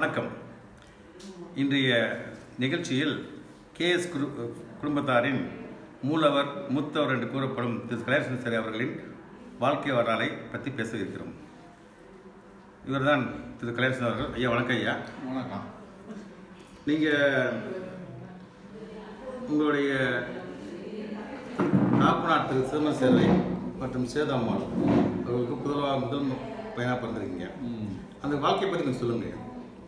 வணக்கம் இன்றைய நிகழ்ச்சியில் கேஎஸ் குரு குடும்பத்தாரின் மூலவர் மூத்தவர் என்று கூறப்படும் திரு கலையரசன் சரி அவர்களின் வாழ்க்கை வரலாறை பற்றி பேச இருக்கிறோம் இவர்தான் திரு கலையரசன் அவர்கள் ஐயா வணக்கம் ஐயா வணக்கம் நீங்கள் உங்களுடைய நாப்பநாட் திரு சிறும சேவை மற்றும் சேதம்மாள் அவர்களுக்கு புதல்வா முதல் பையனாக பிறந்திருக்கீங்க அந்த வாழ்க்கையை பற்றி கொஞ்சம் சொல்லுங்கள்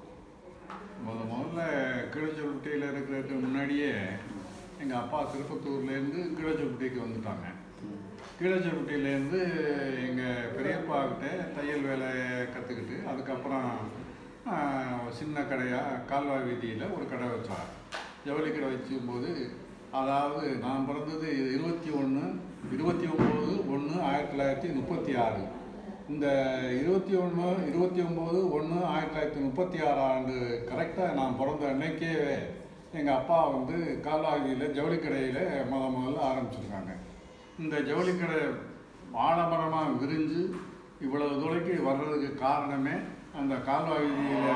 முத முதல்ல கிழச்சொல்பட்டியில் இருக்கிறதுக்கு முன்னாடியே எங்கள் அப்பா திருப்பத்தூர்லேருந்து கிழச்சொல்பட்டிக்கு வந்துட்டாங்க கீழச்சொல்பட்டியிலேருந்து எங்கள் பெரியப்பா கிட்ட தையல் வேலை கற்றுக்கிட்டு அதுக்கப்புறம் ஆஹ், சின்ன கடையாக கால்வாய் வீதியில் ஒரு கடை வச்சார் ஜவுளி கடை வச்சுக்கும்போது அதாவது நான் பிறந்தது இருபத்தி ஒன்று இருபத்தி ஒம்பது ஒன்று ஆயிரத்தி தொள்ளாயிரத்தி முப்பத்தி ஆறு இந்த இருபத்தி ஒன்று இருபத்தி ஒம்பது ஒன்று ஆயிரத்தி தொள்ளாயிரத்தி முப்பத்தி ஆறு ஆண்டு கரெக்டாக நான் பிறந்த அன்னைக்கே எங்கள் அப்பா வந்து கால்வாதியில் ஜவுளி கடையில் முத முதல்ல ஆரம்பிச்சிருக்காங்க இந்த ஜவுளி கடை ஆடம்பரமாக விரிஞ்சு இவ்வளவு தூரைக்கு வர்றதுக்கு காரணமே அந்த கால்வாய் வீதியில்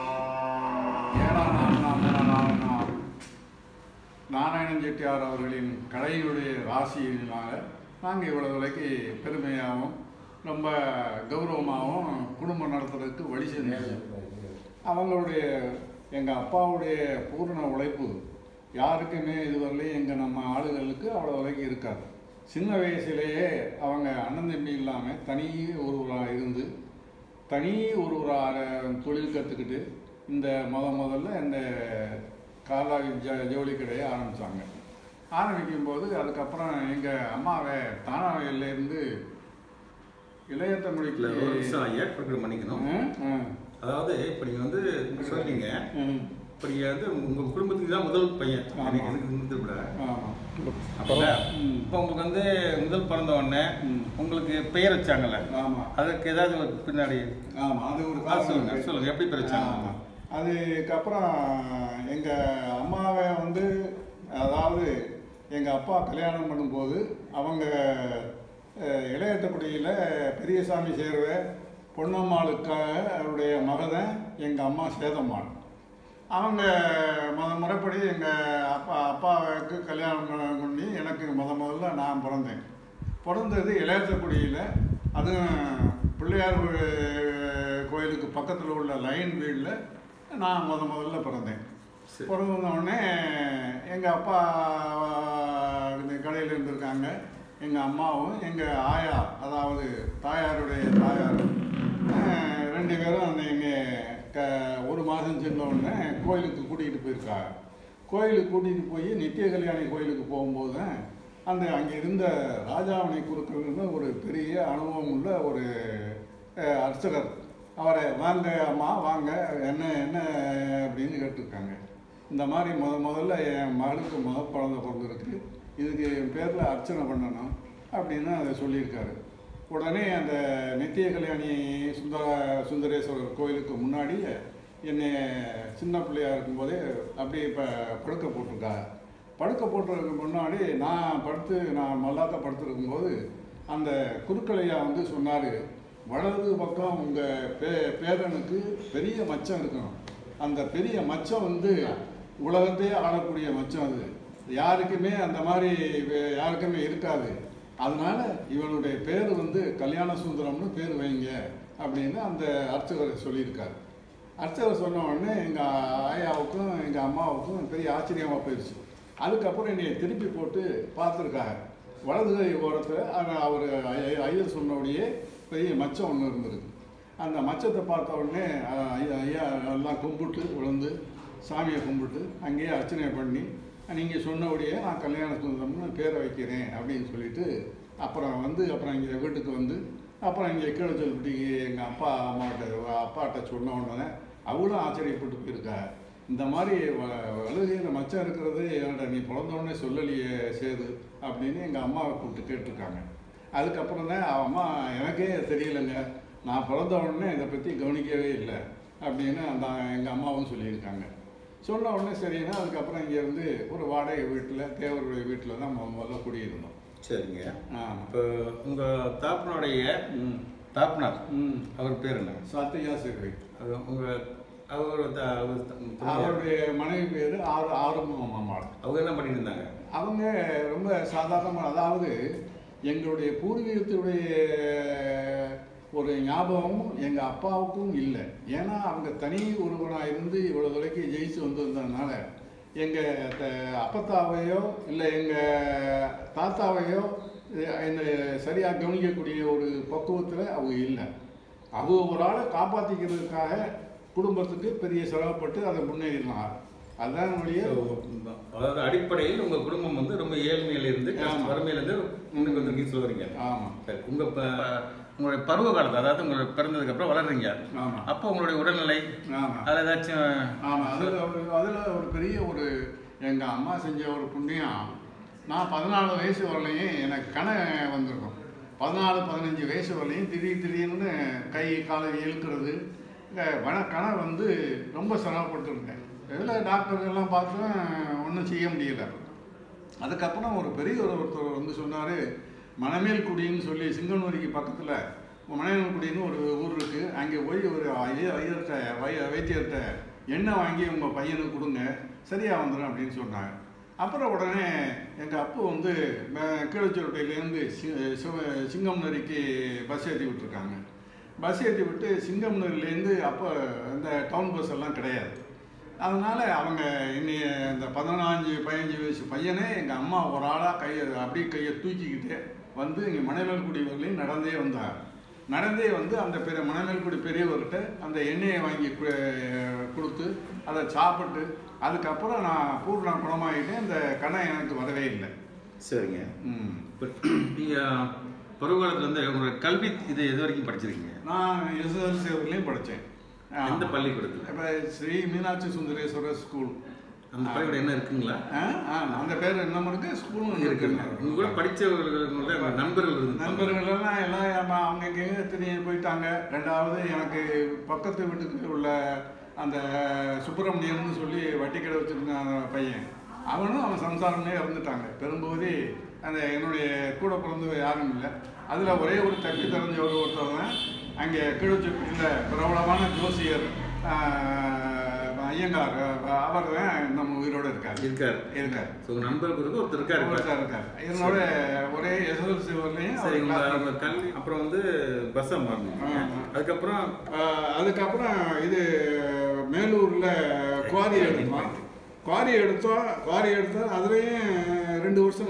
ஏழாம் நாள் நாலாம் நாள் நாள் நாராயணன் செட்டியார் அவர்களின் கடையுடைய ராசியினால நாங்கள் இவ்வளோ விலைக்கு பெருமையாகவும் ரொம்ப கௌரவமாகவும் குடும்பம் நடத்துறதுக்கு வழி செஞ்சோம் அவங்களுடைய எங்கள் அப்பாவுடைய பூரண உழைப்பு யாருக்குமே இதுவரையிலும் எங்கள் நம்ம ஆளுகளுக்கு அவ்வளோ வரைக்கும் இருக்காது சின்ன வயசுலேயே அவங்க அண்ணன் தம்பி இல்லாமல் தனி ஒருவராக இருந்து தனி ஒருவராக தொழில் கற்றுக்கிட்டு இந்த முத முதல்ல இந்த காலாவி ஜ ஜவுளி கடையை ஆரம்பித்தாங்க ஆரம்பிக்கும் போது அதுக்கப்புறம் எங்கள் அம்மாவை தானாவையிலேருந்து இளைய இல்லை தமிழுக்கு ஒரு நிமிஷம் ஐயா குறுக்கிட மன்னிக்கணும் அதாவது இப்போ நீங்கள் வந்து சொல்றீங்க இப்போ நீங்கள் வந்து உங்கள் குடும்பத்துக்கு தான் முதல் பையன் ஆமா. எனக்கு எனக்கு இருந்தது கூட ஆமாம் அப்பல ம். இப்போ உங்களுக்கு வந்து முதல் பிறந்த உடனே ம். உங்களுக்கு பெயர் வச்சாங்கல்ல ஆமாம் அதுக்கு ஏதாவது ஒரு பின்னாடி ஆமாம் அது ஒரு ஆ, காரணம் சொல்லுங்க இருக்கு. சொல்லுங்க எப்படி பேர் வச்சாங்க ஆமா. அதுக்கப்புறம் எங்கள் அம்மாவை வந்து அதாவது எங்கள் அப்பா கல்யாணம் பண்ணும்போது அவங்க அஹ், இளையத்தக்குடியில் பெரியசாமி சேர்வ பொன்னம்மாளுக்காக அவருடைய மகதன் எங்கள் அம்மா சேதம்மாள் அவங்க முத முறைப்படி எங்கள் அப்பா அப்பாவுக்கு கல்யாணம் பண்ண- பண்ணி எனக்கு முத முதல்ல நான் பிறந்தேன் பிறந்தது இளையத்தக்குடியில் அதுவும் பிள்ளையார் கோ- கோயிலுக்கு பக்கத்தில் உள்ள லைன் வீடில் நான் முத முதல்ல பிறந்தேன் சரி. பிறந்த உடனே எங்கள் அப்பா இந்த கடையில் இருந்திருக்காங்க எங்கள் அம்மாவும் எங்கள் ஆயா அதாவது தாயாருடைய தாயார் அஹ், ரெண்டு பேரும் அந்த எங்கள் க ஒரு மாதம் சின்ன உடனே கோயிலுக்கு கூட்டிகிட்டு போயிருக்காங்க கோயிலுக்கு கூட்டிகிட்டு போய் நித்திய கல்யாணி கோயிலுக்கு போகும்போது தான் அந்த அங்கே இருந்த ராஜாமணி குருக்கள்னு ஒரு பெரிய அனுபவம் உள்ள ஒரு அஹ், அர்ச்சகர் அவரை வாங்க அம்மா வாங்க என்ன என்ன அப்படின்னு கேட்டிருக்காங்க இந்த மாதிரி முத முதல்ல என் மகளுக்கு முத குழந்தை பிறந்திருக்கு இதுக்கு என் பேரில் அர்ச்சனை பண்ணணும் அப்படின்னு அதை சொல்லியிருக்காரு உடனே அந்த நித்திய கல்யாணி சுந்தர சுந்தரேஸ்வரர் கோயிலுக்கு முன்னாடி என்னை சின்ன பிள்ளையா இருக்கும்போதே அப்படியே இப்போ படுக்க போட்டிருக்கா படுக்க போட்டுறதுக்கு முன்னாடி நான் படுத்து நான் மல்லாக்க படுத்துருக்கும்போது அந்த குருக்கலையா வந்து சொன்னார் வலது பக்கம் உங்கள் பே பேரனுக்கு பெரிய மச்சம் இருக்கணும் அந்த பெரிய மச்சம் வந்து உலகத்தையே ஆளக்கூடிய மச்சம் அது யாருக்குமே அந்த மாதிரி வே- யாருக்குமே இருக்காது அதனால இவனுடைய பேர் வந்து கல்யாண சுந்தரம்னு பேர் வைங்க அப்படின்னு அந்த அர்ச்சகர் சொல்லியிருக்காரு அர்ச்சகர் சொன்ன உடனே எங்கள் ஆயாவுக்கும் எங்கள் அம்மாவுக்கும் பெரிய ஆச்சரியமாக போயிடுச்சு அதுக்கப்புறம் என்னை திருப்பி போட்டு பார்த்துருக்காங்க வலது கை ஓரத்தில் அவர் ஐயர் சொன்னபடியே பெரிய மச்சம் ஒன்று இருந்திருக்கு அந்த மச்சத்தை பார்த்த உடனே அஹ், ஐயா ஐயா எல்லாம் கும்பிட்டு விழுந்து சாமியை கும்பிட்டு அங்கேயே அர்ச்சனை பண்ணி நீங்கள் சொன்னபடியே நான் கல்யாண சுந்தரம்னு பேரை வைக்கிறேன் அப்படின்னு சொல்லிட்டு அப்புறம் வந்து அப்புறம் இங்கே வீட்டுக்கு வந்து அப்புறம் இங்கே கீழே சொல்லிட்டு எங்கள் அப்பா அம்மாட்ட அப்பாட்ட சொன்ன உடனே அவளும் ஆச்சரியப்பட்டு போயிருக்கா இந்த மாதிரி வலுகையில் மச்சம் இருக்கிறது என்னடா நீ பிறந்த உடனே சொல்லலையே சேது அப்படின்னு எங்கள் அம்மாவை கூப்பிட்டு கேட்டிருக்காங்க அதுக்கப்புறம் தான் அவன் அம்மா எனக்கே தெரியலைங்க நான் பிறந்த உடனே இதை பற்றி கவனிக்கவே இல்லை அப்படின்னு அந்த எங்கள் அம்மாவும் சொல்லியிருக்காங்க சொன்ன உடனே சரின்னா அதுக்கப்புறம் இங்கேருந்து ஒரு வாடகை வீட்டில் தேவருடைய வீட்டில் தான் முத முதல்ல குடியிருந்தோம் சரிங்க ஆமாம் இப்போ உங்கள் தாப்பனுடைய ம் தாப்பனார் ம் அவர் பேர் என்ன சத்யா சேவை அது உங்கள் அவர் வந்து அவர் த- அவருடைய மனைவி பேர் ஆறு ஆறுமுகம் அம்மாள் அவங்க என்ன பண்ணிட்டு இருந்தாங்க அவங்க ரொம்ப சாதாரணமாக அதாவது எங்களுடைய பூர்வீகத்துடைய ஒரு ஞாபகமும் எங்கள் அப்பாவுக்கும் இல்லை ஏன்னா அவங்க தனி ஒருவனாக இருந்து இவ்வளோ தொலைக்கு ஜெயிச்சு வந்திருந்ததுனால எங்கள் த அப்பத்தாவையோ இல்லை எங்கள் தாத்தாவையோ இந்த சரியாக கவனிக்கக்கூடிய ஒரு பக்குவத்தில் அவங்க இல்லை அவங்க ஒரு ஆளை காப்பாற்றிக்கிறதுக்காக குடும்பத்துக்கு பெரிய செலவுப்பட்டு அதை முன்னேறினார் அதுதான் என்னுடைய அதாவது அடிப்படையில் உங்க குடும்பம் வந்து ரொம்ப ஏழ்மையில இருந்து கஷ்ட- ஆமா. வறுமையில இருந்து முன்னுக்கு வந்திருக்கீங்க சொல்றீங்க ஆமாம் சரி உங்க ப- உங்களுடைய பருவ காலத்துல அதாவது உங்களுடைய பிறந்ததுக்கு அப்புறம் வளர்றீங்க ஆமாம் அப்போ உங்களுடைய உடல்நிலை ஆமாம் அதுல ஏதாச்சும் ஆமாம் அதில் ஒரு அதில் ஒரு பெரிய ஒரு எங்கள் அம்மா செஞ்ச ஒரு புண்ணியம் நான் பதினாலு வயசு வரலையும் எனக்கு கணை வந்திருக்கும் பதினாலு பதினஞ்சு வயசு வரலையும் திடீர் திடீர்னு கை காலை இழுக்கிறது அஹ் வன கணை வந்து ரொம்ப சிரமப்பட்டுருந்தேன் இதில் டாக்டர்கள்லாம் பார்த்தும் ஒன்றும் செய்ய முடியல அதுக்கப்புறம் ஒரு பெரிய ஒரு ஒருத்தர் வந்து சொன்னார் மணமேல்குடின்னு சொல்லி சிங்கனூரிக்கு பக்கத்தில் மணமேல்குடின்னு ஒரு ஊர் இருக்குது அங்கே போய் ஒரு ஐய ஐயர்கிட்ட வை வைத்தியர்கிட்ட எண்ணெய் வாங்கி உங்கள் பையனுக்கு கொடுங்க சரியாக வந்துடும் அப்படின்னு சொன்னாங்க அப்புறம் உடனே எங்கள் அப்பு வந்து ம- கீழச்சோட்டையிலேருந்து சி சிவ- சிங்கம்நரிக்கு பஸ் ஏற்றி விட்டுருக்காங்க பஸ் ஏற்றி விட்டு சிங்கம்நரிலேருந்து அப்போ இந்த டவுன் பஸ் எல்லாம் கிடையாது அதனால அவங்க இன்னைய இந்த பதினஞ்சு பதினஞ்சு வயசு பையனே எங்கள் அம்மா ஒரு ஆளாக கையை அப்படியே கையை தூக்கிக்கிட்டு வந்து இங்கே மணமேல்குடி வரலையும் நடந்தே வந்தார் நடந்தே வந்து அந்த பெரிய மணமேல்குடி பெரியவர்கிட்ட அந்த எண்ணெயை வாங்கி கு- கொடுத்து அதை சாப்பிட்டு அதுக்கப்புறம் நான் பூர்ண குணமாகிட்டேன் இந்த கணை எனக்கு வரவே இல்லை சரிங்க ம். இப்ப நீங்க பருவ காலத்துல வந்து உங்களுடைய கல்வி இது எது வரைக்கும் படிச்சிருக்கீங்க நான் எஸ்எஸ்எல்சி வரலையும் படித்தேன் எந்த பள்ளிக்கூடத்துல இப்போ ஸ்ரீ மீனாட்சி சுந்தரேஸ்வரர் ஸ்கூல் அந்த பள்ளிக்கூடம் என்ன இருக்குங்களா ஆ ஆ அந்த பேர் என்ன இருக்கு ஸ்கூலும் இருக்குங்க இருக்குங்க உங்க கூட படிச்சவர்கள் உங்க நண்பர்கள் இருந்து நண்பர்கள் எல்லாம் எல்லாம் நம்ம அவங்க எங்கேயோ திரும்பி போயிட்டாங்க ரெண்டாவது எனக்கு பக்கத்து வீட்டுக்கு உள்ள அந்த சுப்பிரமணியம்னு சொல்லி வட்டி கடை வச்சிருந்த அந்த பையன் அவனும் அவன் சம்சாரமே இறந்துட்டாங்க பெரும்போது அந்த என்னுடைய கூட பிறந்தவ யாரும் இல்லை அதில் ஒரே ஒரு தக்கு தெரிஞ்ச ஒரு ஒருத்தர் தான் அங்கே கிழச்சொட்டியில் பிரபலமான ஜோசியர் ஆஹ், ஐயங்கார் அவர் தான் நம்ம உயிரோடு இருக்கார் இருக்காரு இருக்கார் So, உங்க நண்பர்களுக்கு ஒருத்தர் இருக்காரு இப்ப. ஒருத்தர் இருக்கார் என்னோட ஒரே எஸ்எல்சி வரலையும் சரி அவர் உங்க class உங்க கல்வி அப்புறம் வந்து பஸ்ஸை மாறினீங்க ஆமா. அதுக்கப்புறம் ஆஹ் அதுக்கப்புறம் இது மேலூரில் குவாரி எடுத்தோம் குவாரி எடுத்தோம் குவாரி எடுத்தோம் அதுலேயும் ரெண்டு வருஷம்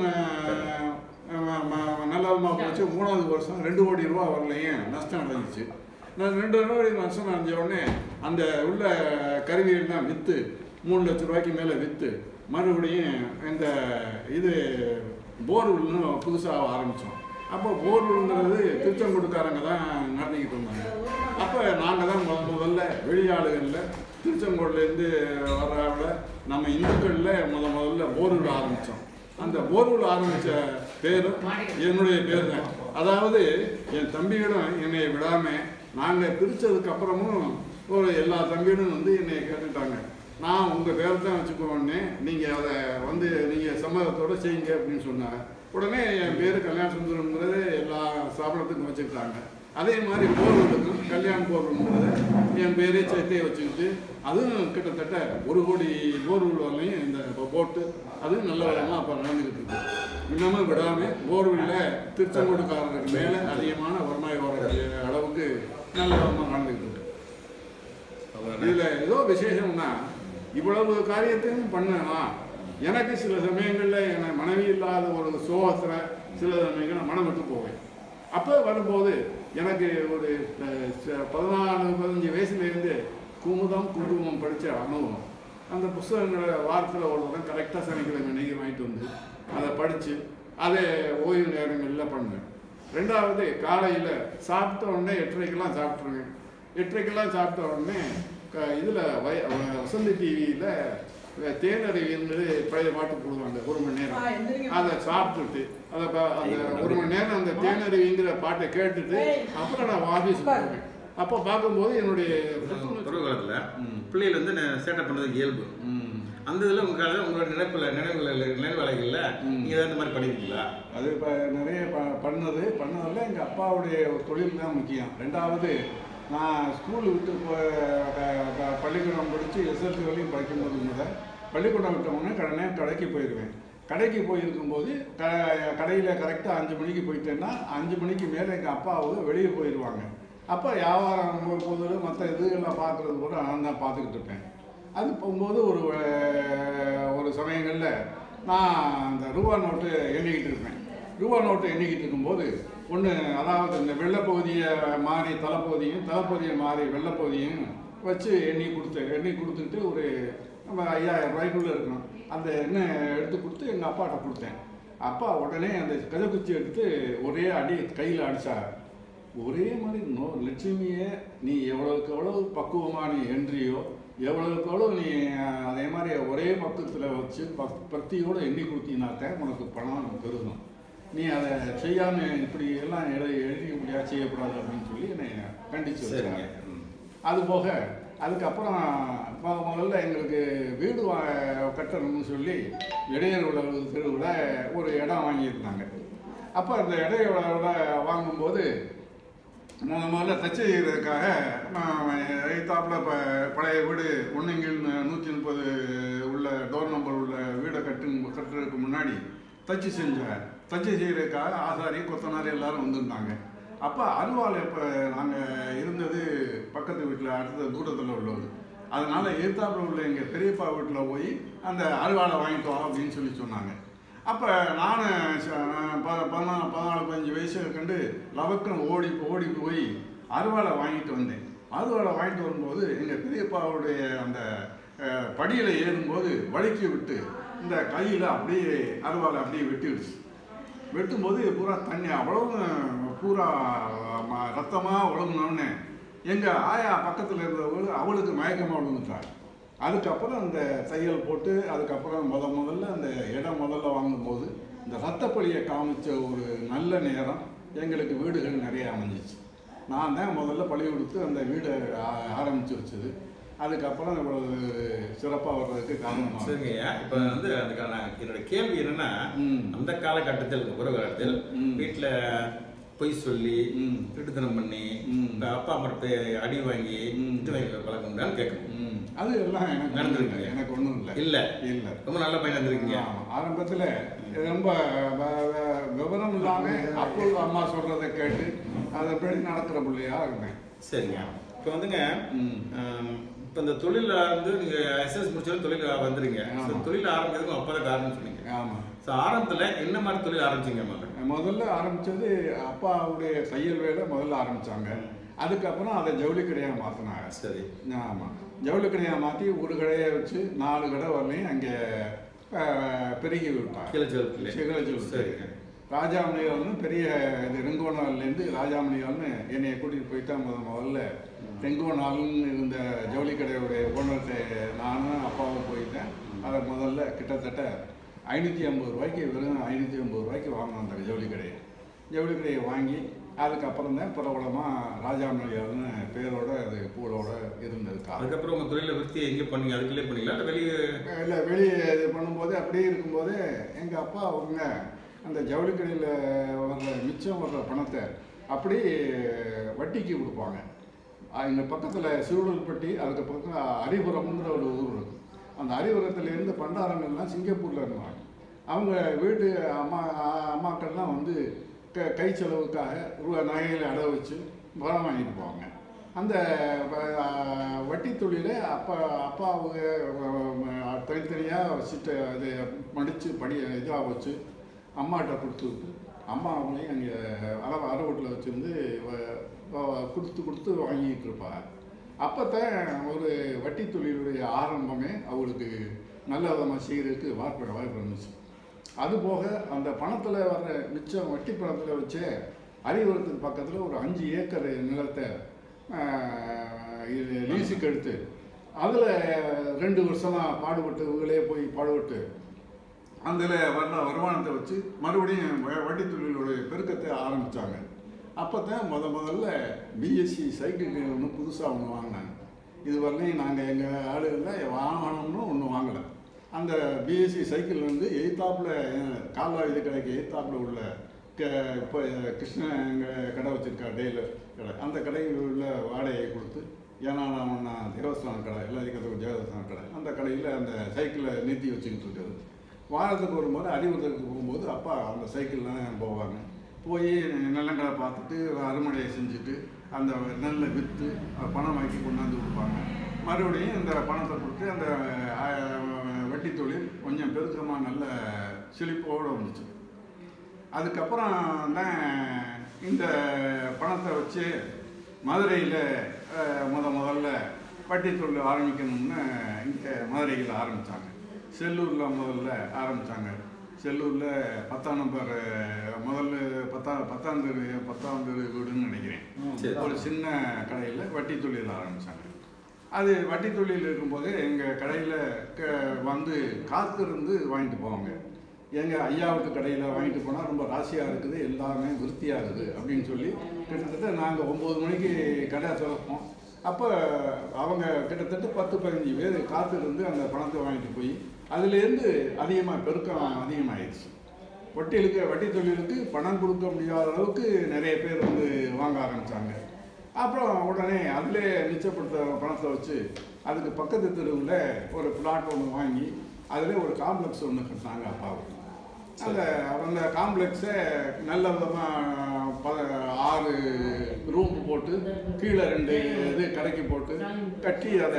நான் ம- ம- நல்ல விதமாக போச்சு மூணாவது வருஷம் ரெண்டு கோடி ரூபா வரலையும் நஷ்டம் அடைஞ்சிச்சு நான் ரெண்டு கோடி நஷ்டம் அடைஞ்ச உடனே அந்த உள்ள கருவிகள்லாம் விற்று மூணு லட்ச ரூபாய்க்கு மேலே விற்று மறுபடியும் இந்த இது போர்வெல்னு புதுசாக ஆரம்பித்தோம் அப்போ போர்வெல்ங்கிறது திருச்செங்கோடுக்காரங்க தான் நடத்திக்கிட்டு இருந்தாங்க அப்போ நாங்கள் தான் முத முதல்ல வெளியாளுகளில் திருச்செங்கோடுலேருந்து வர்றவங்கள நம்ம இந்துக்களில் முத முதல்ல போர்வெல் ஆரம்பித்தோம் அந்த போர்வெல் ஆரம்பித்த பேரும் என்னுடைய பேர் தான் அதாவது என் தம்பிகளும் என்னை விடாமல் நாங்கள் பிரித்ததுக்கு அப்புறமும் ஒரு எல்லா தம்பிகளும் வந்து என்னை கேட்டுட்டாங்க நான் உங்கள் பேரை தான் வச்சுக்கோன்னே நீங்கள் அதை வந்து நீங்கள் சம்மதத்தோடு செய்யுங்க அப்படின்னு சொன்னாங்க உடனே என் பேர் கல்யாண சுந்தரம்ங்கிறது எல்லா ஸ்தாபனத்துக்கும் வச்சுக்கிட்டாங்க அதே மாதிரி போர்வலுக்கும் கல்யாண போர்வல்ங்கிறத என் பேரே சேர்த்தே வச்சுக்கிட்டு அதுவும் கிட்டத்தட்ட ஒரு கோடி போர்வெல் வரலையும் இந்த போட்டு அதுவும் நல்ல விதமாக அப்போ நடந்துக்கிட்டு இருக்கு இன்னமும் விடாமல் போர்வெல்லில் திருச்செங்கோடுக்காரருக்கு மேலே அதிகமான வருமானம் வரக்கூடிய அளவுக்கு நல்ல விதமாக நடந்துக்கிட்டு இருக்கு இதுல ஏதோ விசேஷம்னா இவ்வளவு காரியத்தையும் பண்ணலாம் எனக்கு சில சமயங்கள்ல என மனைவி இல்லாத ஒரு சோகத்துல சில சமயங்கள் நான் மனம் விட்டு போவேன் அப்போ வரும்போது எனக்கு ஒரு அஹ், ச- பதினாலு பதினஞ்சு வயசுலேருந்து குமுதம் குங்குமம் படித்த அனுபவம் அந்த புஸ்தகங்களை வாரத்தில் ஒரு தடவை கரெக்டாக சனிக்கிழமை நெய்கி வாங்கிட்டு வந்து அதை படித்து அதை ஓய்வு நேரங்களில் பண்ணுவேன் ரெண்டாவது காலையில் சாப்பிட்ட உடனே எட்டரைக்கெல்லாம் சாப்பிட்ருவேன் எட்டரைக்கெல்லாம் சாப்பிட்ட உடனே க இதில் வய வ- வசந்தி டிவியில் தேனறிவின்னு பழைய பாட்டு போடுவாங்க ஒரு மணி நேரம் அதை சாப்பிட்டுட்டு அதை ப- அந்த ஒரு மணி நேரம் அந்த தேனறிவிங்கிற பாட்டை கேட்டுட்டு அப்புறம் நான் ஆஃபீஸ் போவேன் அப்போ பார்க்கும்போது என்னுடைய புத்துணர்ச்சி- பருவ காலத்துல ம். பிள்ளைகள் வந்து நெ- சேட்டை பண்றது இயல்பு ம். அந்த இதுல உங்க காலையில உங்களோட நினைப்புல நினைவுல நினைவாளைகள்ல ம். நீங்க ஏதாவது இந்த மாதிரி பண்ணிருக்கீங்களா அது இப்போ நிறைய ப பண்ணது பண்ணதில் எங்கள் அப்பாவுடைய தொழில் தான் முக்கியம் ரெண்டாவது நான் ஸ்கூல் விட்டு போ க- க- பள்ளிக்கூடம் படித்து எஸ்எல்சி வரையும் படிக்கும்போது கூட பள்ளிக்கூடம் விட்ட உடனே கடனே கடைக்கு போயிடுவேன் கடைக்கு போயிருக்கும்போது க கடையில் கரெக்டாக அஞ்சு மணிக்கு போயிட்டேன்னா அஞ்சு மணிக்கு மேலே எங்கள் அப்பாவும் வெளியே போயிடுவாங்க அப்போ வியாபாரம் போது மற்ற இதுகள்லாம் பார்க்குறது கூட நான் தான் பார்த்துக்கிட்டு இருப்பேன் அது போகும்போது ஒரு அஹ், ஒரு சமயங்களில் நான் அந்த ரூபா நோட்டு எண்ணிக்கிட்டு இருப்பேன் ரூபா நோட்டு எண்ணிக்கிட்டு இருக்கும்போது ஒன்று அதாவது இந்த வெள்ளைப்பகுதியை மாறி தலைப்பகுதியும் தலைப்பகுதியை மாறி வெள்ளைப்பகுதியும் வச்சு எண்ணி கொடுத்தேன் எண்ணி கொடுத்துட்டு ஒரு நம்ம ஐயாயிரம் ரூபாய்க்குள்ளே இருக்கணும் அந்த எண்ணெய் எடுத்து கொடுத்து எங்கள் அப்பாட்ட கொடுத்தேன் அப்பா உடனே அந்த கதக்குச்சி எடுத்து ஒரே அடி கையில் அடித்தார் ஒரே மாதிரி நோ லட்சுமியை நீ எவ்வளவுக்கு எவ்வளவு பக்குவமாக நீ என்றியோ எவ்வளவுக்கு எவ்வளவு நீ அஹ், அதே மாதிரி ஒரே பக்கத்தில் வச்சு பக் பக்தியோடு எண்ணி கொடுத்தீங்கன்னாக்க உனக்கு பணம் பெருகும் நீ அதை செய்யாமல் இப்படி எல்லாம் எழுதி எழுதி முடியாது செய்யக்கூடாது அப்படின்னு சொல்லி என்னை கண்டிச்சு சரிங்க வச்சாங்க ம். அது போக அதுக்கப்புறம் மொ- முதல்ல எங்களுக்கு வீடு வா கட்டணும்னு சொல்லி இடையர் உழவு தெருவில் ஒரு இடம் வாங்கியிருந்தாங்க அப்போ அந்த இடையோட வாங்கும்போது முத முதல்ல தச்சு செய்கிறதுக்காக எய்த்தாப்பில் இப்போ பழைய வீடு ஒன்றுங்கில் நூற்றி முப்பது உள்ள டோர் நம்பர் உள்ள வீடை கட்டு கட்டுறதுக்கு முன்னாடி தச்சு செஞ்சார் தச்சு செய்கிறதுக்காக ஆசாரி கொத்தனார் எல்லாரும் வந்திருந்தாங்க அப்போ அருவாள் இப்போ நாங்கள் இருந்தது பக்கத்து வீட்டில் அடுத்த தூரத்தில் உள்ளது அதனால எதிர்த்தாப்புல உள்ள எங்கள் பெரியப்பா வீட்டில் போய் அந்த அருவாளை வாங்கிட்டு வா அப்படின்னு சொல்லி சொன்னாங்க அப்போ நான் பதினாலு பதினாலு பதினஞ்சு வயசு கண்டு லவக்குன்னு ஓடி ஓடி போய் அருவாளை வாங்கிட்டு வந்தேன் அருவாளை வாங்கிட்டு வரும்போது எங்கள் பெரியப்பாவுடைய அந்த அஹ், படியில் ஏறும்போது வழுக்கி விட்டு இந்த கையில் அப்படியே அருவாளை அப்படியே வெட்டிடுச்சு வெட்டும்போது பூரா தண்ணி அவ்வளவு பூரா ம- ரத்தமா ஒழுங்கினோடனே எங்கள் ஆயா பக்கத்தில் இருந்தவங்க அவளுக்கு மயக்கமாக விழுந்துட்டாங்க அதுக்கப்புறம் அந்த தையல் போட்டு அதுக்கப்புறம் முத முதல்ல அந்த இடம் முதல்ல வாங்கும்போது இந்த ரத்தப்பழியை காமிச்ச ஒரு நல்ல நேரம் எங்களுக்கு வீடுகள் நிறைய அமைஞ்சிச்சு நான் தான் முதல்ல பழி கொடுத்து அந்த வீடை ஆ- ஆரம்பிச்சு வச்சது அதுக்கப்புறம் இவ்வளவு சிறப்பாக வர்றதுக்கு காரணமாக சரிங்கய்யா இப்போ வந்து அதுக்கான என்னோட கேள்வி என்னன்னா ம். அந்த காலகட்டத்தில் இந்த உறவு காலத்தில் ம். வீட்டில் பொய் சொல்லி ம். திருட்டுத்தனம் பண்ணி ம். இப்ப அப்பா அம்மா அடி வாங்கி ம். திட்டு வாங்கி பழக்கம் உண்டான்னு கேட்கணும் ம். அது எல்லாம் எனக்கு நடந்திருக்குங்க. எனக்கு ஒன்றும் இல்லை இல்ல இல்லை ரொம்ப நல்ல பையனா இருந்திருக்கீங்க ஆரம்பத்தில் ரொம்ப வ- வ- விவரம் இல்லாமல் அப்போ அம்மா சொல்கிறத கேட்டு அதன்படி நடக்கிற பிள்ளையா இருந்தேன் சரிங்க இப்போ வந்துங்க ம். ஆம், இப்போ இந்த தொழில வந்து நீங்க எஸ்எஸ் முடிச்சாலும் தொழில் வந்துருங்க ஆமா. So, தொழில் ஆரம்பிக்கிறதுக்கும் அப்பா தான் காரணம் சொன்னீங்க ஆமாம் ஸோ ஆரம்பத்துல என்ன மாதிரி தொழில் ஆரம்பிச்சீங்க மகன் முதல்ல ஆரம்பித்தது அப்பாவுடைய தையல் வேலை முதல்ல ஆரம்பித்தாங்க அதுக்கப்புறம் அதை ஜவுளி கடையாக மாற்றினாங்க சரி ஆமாம் ஜவுளி கடையாக மாற்றி ஒரு கடையை வச்சு நாலு கடை வரலையும் அங்கே பெருகி விட்டாங்க கிளச்சல் சிகரஜூல் சரிங்க ராஜாமணியால்னு பெரிய இது ரெங்கோனால்லேருந்து ராஜாமணியால்னு என்னைய கூட்டிகிட்டு போயிட்டா முத முதல்ல ரெங்கோனால்னு இருந்த ஜவுளி கடையுடைய ஓனர்கிட்ட நானும் அப்பாவும் போயிட்டேன் அதை முதல்ல கிட்டத்தட்ட ஐநூற்றி ஐம்பது ரூபாய்க்கு வெறும் ஐநூற்றி ஐம்பது ரூபாய்க்கு வாங்கினோம் அந்த ஜவுளி கடையை ஜவுளி கடையை வாங்கி அதுக்கப்புறம் தான் பிரபலமாக ராஜாமணியால்னு பேரோட அது பூலோட இருந்தது காலம் அதுக்கப்புறம் உங்க தொழிலை விருத்தி எங்க பண்ணீங்க அதுக்குள்ளே பண்ணீங்களா இல்லை வெளியே இல்லை வெளியே இது பண்ணும்போது அப்படியே இருக்கும்போது எங்கள் அப்பா அவங்க அந்த ஜவுளி கடையில் வர்ற மிச்சம் வர்ற பணத்தை அப்படி வட்டிக்கு கொடுப்பாங்க எங்க பக்கத்தில் சிறுவல்பட்டி அதுக்கு பக்கம் அரிபுரம்ங்கிற ஒரு ஊர் இருக்கு அந்த அரிபுரத்துலேருந்து பண்டாரங்கள்லாம் சிங்கப்பூரில் இருந்தாங்க அவங்க வீட்டு அம்மா அம்மாக்கள்லாம் வந்து க கை செலவுக்காக ரூபா நகைகளை அடை வச்சு பணம் வாங்கிட்டு போவாங்க அந்த வ- வட்டி தொழிலை அப்பா அப்பா அவங்க அஹ், தனித்தனியாக வச்சுட்டு அதை மடித்து படி இதாக வச்சு அம்மாட்ட கொடுத்து விட்டு அம்மா அவங்களையும் அங்கே அளவு அரை வீட்டில் வச்சுருந்து கொடுத்து கொடுத்து வாங்கிட்டு இருப்பாங்க அப்போத்தான் ஒரு வட்டி தொழிலுடைய ஆரம்பமே அவங்களுக்கு நல்ல விதமாக செய்கிறதுக்கு வாய்ப்பு வாய்ப்பு இருந்துச்சு அதுபோக அந்த பணத்தில் வர்ற மிச்சம் வட்டி பணத்தில் வச்சே அரிவரத்துக்கு பக்கத்தில் ஒரு அஞ்சு ஏக்கர் நிலத்தை ஆஹ், இது லீஸுக்கு எடுத்து அதில் ரெண்டு வருஷமாக பாடுபட்டு இவங்களே போய் பாடுபட்டு அதில் வர்ற வருமானத்தை வச்சு மறுபடியும் வ- வட்டி தொழிலுடைய பெருக்கத்தை ஆரம்பித்தாங்க அப்போ தான் முத முதல்ல பிஎஸ்சி சைக்கிள் ஒன்று புதுசாக ஒன்று வாங்கினாங்க இது வரலையும் நாங்கள் எங்கள் ஆளுகளில் வாங்கணும்னு ஒன்று வாங்கலை அந்த பிஎஸ்சி சைக்கிள் வந்து எய்த்தாப்பில் கால்வாய் இது கடைக்கு எய்த்தாப்பில் உள்ள க- இப்போ கிருஷ்ணன் எங்கள் கடை வச்சிருக்கா டெய்லர் கடை அந்த கடையில் உள்ள வாடகையை கொடுத்து ஏன்னா நான் நான் தேவஸ்தான கடை எல்லாத்துக்கும் தேவஸ்தான கடை அந்த கடையில் அந்த சைக்கிளை நிறுத்தி வச்சுக்கிட்டு இருக்குது வாரத்துக்கு ஒரு முறை அறிவுறுத்தலுக்கு போகும்போது அப்பா அந்த சைக்கிள்லாம் போவாங்க போய் நிலங்களை பார்த்துட்டு அறுமடையை செஞ்சுட்டு அந்த நெல்லை விற்று பணம் வாங்கி கொண்டாந்து கொடுப்பாங்க மறுபடியும் இந்த பணத்தை கொடுத்து அந்த அஹ், வெட்டி தொழில் கொஞ்சம் பெருக்கமாக நல்ல செழிப்போடு வந்துச்சு அதுக்கப்புறம் தான் இந்த பணத்தை வச்சு மதுரையில் முத முதல்ல வட்டி தொழில் ஆரம்பிக்கணும்னு இங்கே மதுரையில் ஆரம்பித்தாங்க செல்லூரில் முதல்ல ஆரம்பித்தாங்க செல்லூரில் பத்தாம் நம்பர் அஹ், முதல்ல பத்தா பத்தாம் தெரு பத்தாம் தெரு வீடுன்னு நினைக்கிறேன் சரி. ஒரு சின்ன கடையில் வட்டி தொழில் ஆரம்பித்தாங்க அது வட்டி தொழில் இருக்கும்போது எங்கள் கடையில் க வந்து காத்திருந்து வாங்கிட்டு போவாங்க எங்கள் ஐயாவுக்கு கடையில் வாங்கிட்டு போனால் ரொம்ப ராசியாக இருக்குது எல்லாமே விருத்தியாக இருக்குது அப்படின்னு சொல்லி கிட்டத்தட்ட நாங்கள் ஒம்பது மணிக்கு கடை திறப்போம் அப்போ அவங்க கிட்டத்தட்ட பத்து பதினஞ்சு பேர் காத்திருந்து அந்த பணத்தை வாங்கிட்டு போய் அதுலேருந்து அதிகமாக பெருக்கம் அதிகமாகிடுச்சு வட்டிலுக்கு வட்டி தொழிலுக்கு பணம் கொடுக்க முடியாத அளவுக்கு நிறைய பேர் வந்து வாங்க ஆரம்பித்தாங்க அப்புறம் உடனே அதிலே மிச்சப்படுத்த பணத்தை வச்சு அதுக்கு பக்கத்து தெருவில் ஒரு பிளாட் ஒன்று வாங்கி அதில் ஒரு காம்ப்ளெக்ஸ் ஒன்று கட்டினாங்க அப்பாவுக்கு அந்த அந்த காம்ப்ளெக்ஸை நல்ல விதமாக ப ஆறு ரூம் போட்டு கீழே ரெண்டு இது கடைக்கு போட்டு கட்டி அதை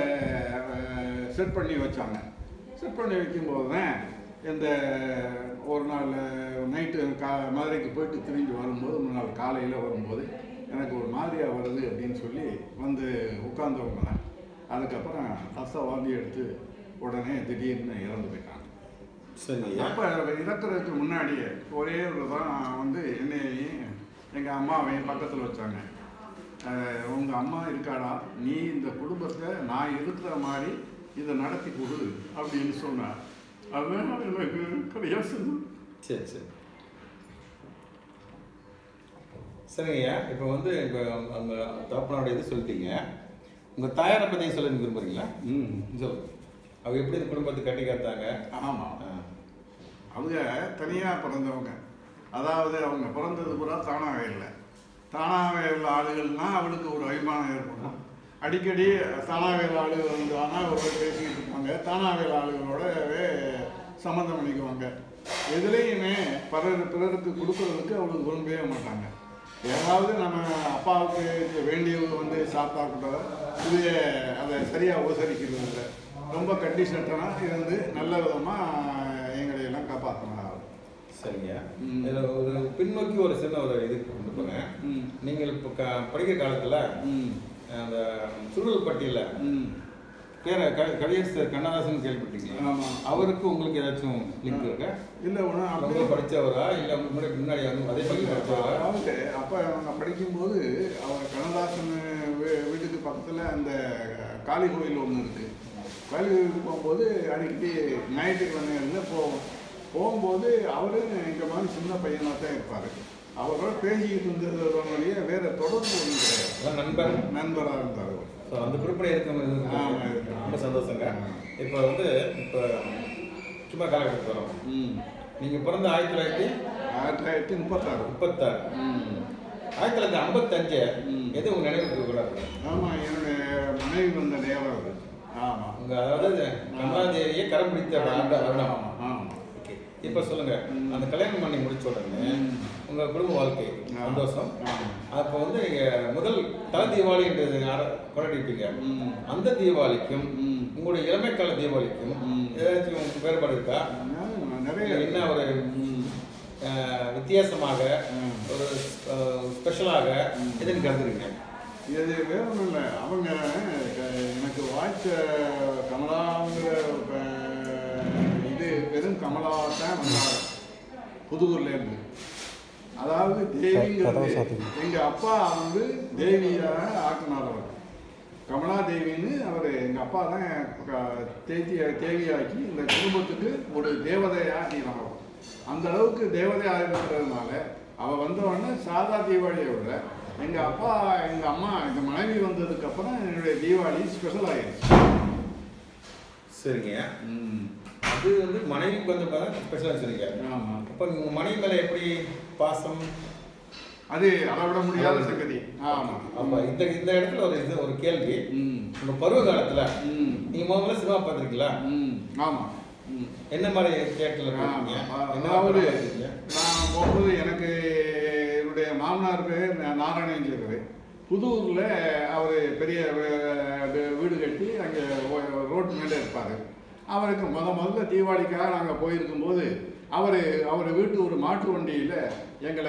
செட் பண்ணி வச்சாங்க செட் பண்ணி வைக்கும்போது தான் இந்த ஒரு நாள் நைட்டு கா மதுரைக்கு போயிட்டு திரும்பி வரும்போது ஒரு நாள் காலையில் வரும்போது எனக்கு ஒரு மாதிரியாக வருது அப்படின்னு சொல்லி வந்து உட்கார்ந்தவங்க தான் அதுக்கப்புறம் ரச வாந்தி எடுத்து உடனே திடீர்னு இறந்து போயிட்டாங்க சரிங்க அப்போ இறக்குறதுக்கு முன்னாடியே ஒரே ஒரு தான் வந்து என்னையும் எங்கள் அம்மாவையும் பக்கத்தில் வச்சாங்க உங்கள் அம்மா இருக்காடா நீ இந்த குடும்பத்தை நான் இருக்கிற மாதிரி இதை நடத்தி கொடு அப்படின்னு சொன்னார் அதுதான் எனக்கு கிடையாது சரி சரி சரிங்கய்யா இப்போ வந்து இப்போ அவங்க தகப்பனோட இது சொல்லிட்டீங்க உங்கள் தாயாரை பற்றி சொல்ல விரும்புறீங்களா ம் சொல்லுங்க அவங்க எப்படி இந்த குடும்பத்தை கட்டி காத்தாங்க ஆமாம் ஆ, அவங்க தனியாக பிறந்தவங்க அதாவது அவங்க பிறந்தது பூரா தானாக இல்லை தானாக உள்ள ஆளுகள்னா அவளுக்கு ஒரு அபிமானம் ஏற்படும் அடிக்கடி தானாக உள்ள ஆளுகள் வந்து ஆனால் ஒரு பேசிக்கிட்டு இருப்பாங்க தானாக உள்ள ஆளுகளோடவே சம்மந்தம் பண்ணிக்குவாங்க எதுலேயுமே பிறர் பிறருக்கு கொடுக்கறதுக்கு அவளுக்கு விரும்பவே மாட்டாங்க ஏதாவது நம்ம அப்பாவுக்கு வேண்டியவங்க வந்து சாப்பிட்டா கூட இது அதை சரியாக உபசரிக்கிறது இல்லை ரொம்ப கண்டிஷனட்டாக இருந்து நல்ல விதமாக எங்களை எல்லாம் காப்பாற்றினாங்க சரிங்க ம். இதில் ஒரு பின்னோக்கி ஒரு சின்ன ஒரு இது கொண்டு போகிறேன் ம். நீங்கள் இப்போ க படிக்கிற காலத்தில் ம் அந்த சுருள்பட்டியில் ம் பேர க கவியரசர் கண்ணதாசன் கேள்விப்பட்டீங்களா ஆமா. அவருக்கு உங்களுக்கு ஏதாச்சும் லிங்க் இருக்கா இல்லை ஒன்று ரொம்ப அப்படியே படிச்சவரா இல்லை உங்களுக்கு முன்னாடி முன்னாடி வந்து அதே பள்ளி படிச்சவரா அதாவது அப்போ நான் படிக்கும்போது அவர் கண்ணதாசன் வீ- வீட்டுக்கு பக்கத்தில் அந்த காளி கோயில் ஒன்று இருக்குது காளி கோயிலுக்கு போகும்போது அடிக்கடி ஞாயிற்றுக்கிழமைகள்ல போவோம் போகும்போது அவரு எங்கள் மாதிரி சின்ன பையனாக தான் இருப்பார் அவரோட பேசிக்கிட்டு இருந்ததுடைய வேற தொடர்பு ஒன்றும் கிடையாது அதான் நண்பர் நண்பராக இருந்தார் அவர் ஸோ அந்த குறிப்பிட இருக்கவங்க ஆமா, இருக்கு. ரொம்ப சந்தோஷங்க இப்போ வந்து இப்போ சும்மா காலகட்டத்துக்கு வரோம் ம் நீங்கள் பிறந்த ஆயிரத்தி தொள்ளாயிரத்தி ஆயிரத்தி தொள்ளாயிரத்தி முப்பத்தாறு முப்பத்தாறு ம் ஆயிரத்தி தொள்ளாயிரத்தி ஐம்பத்தஞ்சு ம். எது உங்கள் நினைவுக்கு கூடாது ஆமாம் என்னுடைய மனைவி வந்த நேரம் அது ஆமாம் உங்கள் அதாவது கமலாதேவியை கரம் பிடித்த ஆண்டு வருடம் ஆமாம் ஆமாம் ஓகே இப்போ சொல்லுங்க ம். அந்த கல்யாணம் பண்ணி முடிச்ச உடனே ம். உங்க குடும்ப வாழ்க்கை ஆ. சந்தோஷம் ஆமா. அப்போ வந்து நீங்க முதல் தல தீபாவளி என்று ஆர- கொண்டாடிருப்பீங்க ம். அந்த தீபாவளிக்கும் ம். உங்களுடைய இளமை கால தீபாவளிக்கும் ம். ஏதாச்சும் வேறுபாடு இருக்கா ஆ, நிறைய என்ன ஒரு ம். அஹ், வித்தியாசமாக ம். ஒரு அஹ், ஸ்பெஷலாக ம். எதுன்னு கருதுறீங்க இது வேற ஒன்றும் இல்லை அவங்க க- எனக்கு வாய்ச்ச கமலாங்கிற அஹ், இது வெறும் கமலா தான் வந்தாங்க புதுவூர்ல இருந்து அதாவது தேவிங்கிறது எங்க அப்பா வந்து தேவியாக ஆக்கினார் அவர் கமலா தேவின்னு அவர் எங்க அப்பா தான் க- தேதி தேவியாக்கி இந்த குடும்பத்துக்கு ஒரு தேவதையா ஆக்கினார் அவர். அந்த அளவுக்கு தேவதையாக இருக்கிறதுனால அவ வந்த உடனே சாதா தீபாவளியை விட எங்க அப்பா எங்க அம்மா எங்க மனைவி வந்ததுக்கு அப்புறம் என்னுடைய தீபாவளி ஸ்பெஷல் ஆயிடுச்சு சரிங்க ம் அது வந்து மனைவிக்கு வந்து பார்த்தா ஸ்பெஷலாக சொன்னீங்க ஆமாம் அப்போ உங்க மனைவி மேலே எப்படி பாசம் அது அளவிட முடியாத சங்கதி ஆமாம் அப்போ இந்த இந்த இடத்துல ஒரு இது ஒரு கேள்வி ம் உங்க பருவ காலத்துல ம் நீங்க முதல்ல சினிமா பார்த்துருக்கீங்களா ம் ஆமாம் ம் என்ன மாதிரி தியேட்டர்ல இருக்கீங்க ஆமா. என்ன அதாவது படம் பார்த்திருக்கீங்க? நான் போகும்போது எனக்கு என்னுடைய மாமனார் பேர் நா- நாராயணன் இருக்குது புதூரில் அவர் பெரிய வீ- வீ- வீடு கட்டி அங்கே ரோட்டு மேலே இருப்பார் அவருக்கு முத முதல்ல தீபாவளிக்காக நாங்கள் போயிருக்கும்போது அவர் அவர் வீட்டு ஒரு மாட்டு வண்டியில் எங்களை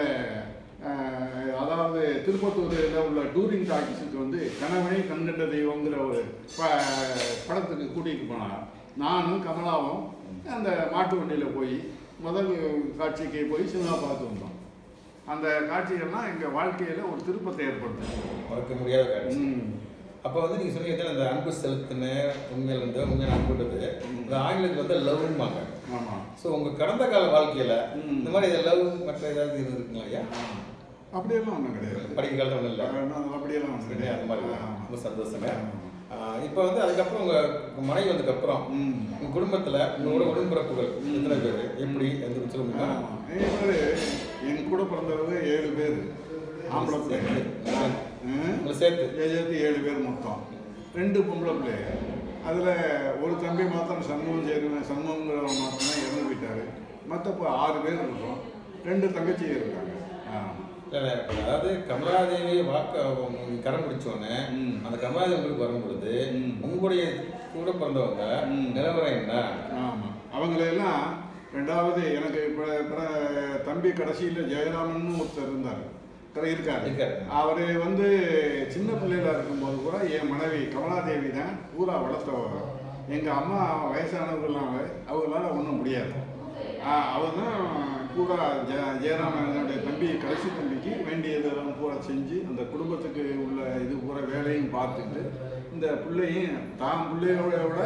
அஹ், அதாவது திருப்பத்தூரில் உள்ள டூரிங் டாக்கீஸுக்கு வந்து கணவனை கண்கண்ட தெய்வங்கிற ஒரு ப படத்துக்கு கூட்டிகிட்டு போனார் நானும் கமலாவும் அந்த மாட்டு வண்டியில் போய் முதல் காட்சிக்கு போய் சினிமா பார்த்து வந்தோம் அந்த காட்சிகள்லாம் எங்கள் வாழ்க்கையில் ஒரு திருப்பத்தை ஏற்படுத்தும் மறக்க முடியாத காட்சி ம். அப்போ வந்து நீங்க சொன்னீங்க அந்த அன்பு செலுத்தின உண்மையில இருந்து உண்மையான அன்புன்றது இந்த ஆங்கிலத்தில் வந்து லவ்மாங்க ஆமாம் ஸோ உங்க கடந்த கால வாழ்க்கையில ம். இந்த மாதிரி லவ் மற்ற ஏதாவது இது இருக்குங்களா ஐயா அப்படியெல்லாம் ஒன்றும் கிடையாது படிக்க காலத்தில் ஒன்றும் இல்லை நான் அப்படியெல்லாம் ஒன்றும் கிடையாது கிடையாது அந்த மாதிரி தான். ஆமா. ரொம்ப சந்தோஷங்க ஆமா. ஆஹ் இப்போ வந்து அதுக்கப்புறம் உங்க உங்க மனைவி வந்ததுக்கப்புறம் ம். உங்க குடும்பத்துல உங்களோட உடன்பிறப்புகள் எத்தனை பேர் எப்படி எந்த சொல்லுங்க ஆமா. இவரு என் கூட பிறந்தவங்க ஏழு பேர் ஆம்பளை பிள்ளை உங்களை சேர்த்து சேர்த்து ஏழு பேர் மொத்தம் ரெண்டு பொம்பளை பிள்ளைங்க அதில் ஒரு தம்பி மாத்திரம் சண்முகம் சேருவேன் சண்முகங்கிறவங்க மாத்திரம் தான் இறந்து போயிட்டாரு மற்றப்போ ஆறு பேர் இருக்கோம் ரெண்டு தங்கச்சி இருக்காங்க ஆமாம் இல்ல, இல்ல, இப்ப அதாவது கமலாதேவி வாக்க நீங்க கரம் பிடிச்சோன்னே ம். அந்த கமலாதேவி உங்களுக்கு வரும் பொழுது ம். உங்களுடைய கூட பிறந்தவங்க ம். நிலவரம் என்ன ஆமாம் அவங்களெல்லாம் ரெண்டாவது எனக்கு இப்போ இப்போ தம்பி கடைசியில் ஜெயராமன் ஒருத்தர் இருந்தார் கரை இருக்காரு இருக்காரு. அவர் வந்து சின்ன பிள்ளையில இருக்கும்போது கூட என் மனைவி கமலாதேவி தான் பூரா வளர்த்தவங்க எங்கள் அம்மா வயசானவங்களாம் அவங்களால ஒன்றும் முடியாது அவர் தான் பூரா ஜெ ஜெயராமனுடைய தம்பி கடைசி தம்பிக்கு வேண்டியதெல்லாம் பூரா செஞ்சு அந்த குடும்பத்துக்கு உள்ள இது பூரா வேலையும் பார்த்துட்டு இந்த பிள்ளையும் தான் பிள்ளையோட விட